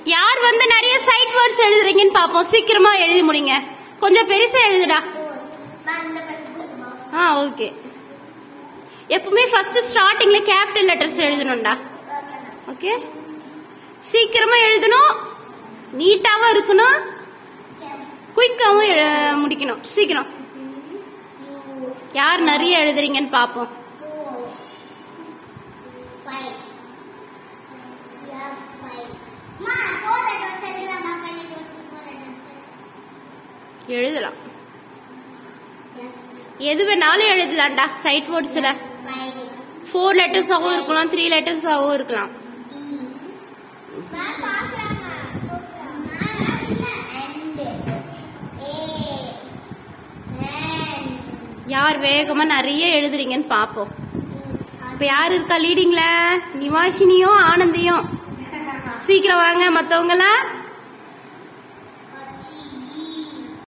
யார் வந்து நிறைய சைட் வேர்ட்ஸ் எழுதுறீங்கன்னு பாப்போம் சீக்கிரமா எழுதி முடிங்க கொஞ்சம் பெருசா எழுதுடா ஆ ஓகே எப்பவுமே ஃபர்ஸ்ட் ஸ்டார்டிங்ல கேபிட்டல் லெட்டர்ஸ் எழுதணும்டா ஓகே சீக்கிரமா எழுதணும் நீட்டாவும் இருக்கணும் குயிக்காவும் எழு- முடிக்கணும் சீக்கிரம் யார் நிறைய எழுதுறீங்கன்னு பாப்போம் எழுதலாம் எது வேணாலும் எழுதலாம்டா சைட் வேர்ட்ஸ்ல ஃபோர் லெட்டர்ஸாவும் இருக்கலாம் த்ரீ லெட்டர்ஸாவும் இருக்கலாம் யார் வேகமா நிறைய எழுதுறீங்கன்னு பாப்போம் இப்ப யார் இருக்கா லீடிங்ல நிவாஷினியும் ஆனந்தியும் சீக்கிரம் வாங்க மத்தவங்க எல்லாம்